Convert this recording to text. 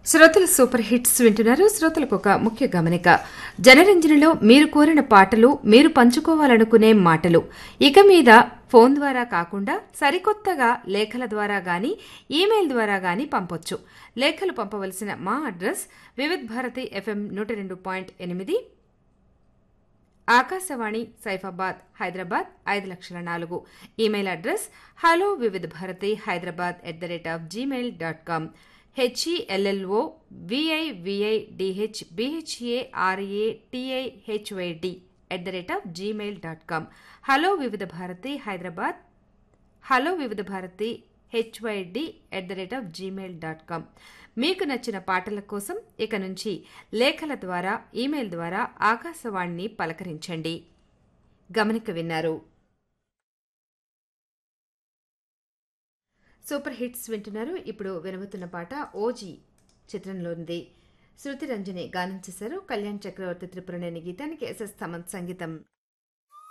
శ్రోతలు super hits వింటున్నారు శ్రోతలకు ఒక ముఖ్య గమనిక జనరంజనలో మీరు కోరిన పాటలు మీరు పంచుకోవాలనుకునే మాటలు ఇక మీద ఫోన్ ద్వారా కాకుండా సరికొత్తగా లేఖల ద్వారా గాని ఈమెయిల్ ద్వారా గాని పంపొచ్చు లేఖలు పంపవలసిన మా అడ్రస్ వివిధ్ భారతి ఎఫ్ఎం నూట రెండు పాయింట్ ఎనిమిది ఆకాశవాణి సైఫాబాద్ హైదరాబాద్ ఐదు లక్షల నాలుగు email address hello Vividh Bharati Hyderabad at the rate of Gmail dot com H E L L O V I V I D H B H A R A T I H Y D at the rate of Gmail dot com hello Vividh Bharati Hyderabad hello Vividh Bharati H Y D at the rate of Gmail dot com మీకు నచ్చిన పాటల కోసం ఇక నుంచి లేఖల ద్వారా email ద్వారా ఆకాశవాణిని పలకరించండి గమనిక విన్నారు సూపర్ హిట్స్ వింటున్నారు ఇప్పుడు వినబోతున్న పాట ఓజీ చిత్రంలోనిది శృతి రంజని గానం చేశారు కళ్యాణ్ చక్రవర్తి త్రిపురనేని గీతానికి ఎస్ఎస్ థమన్ సంగీతం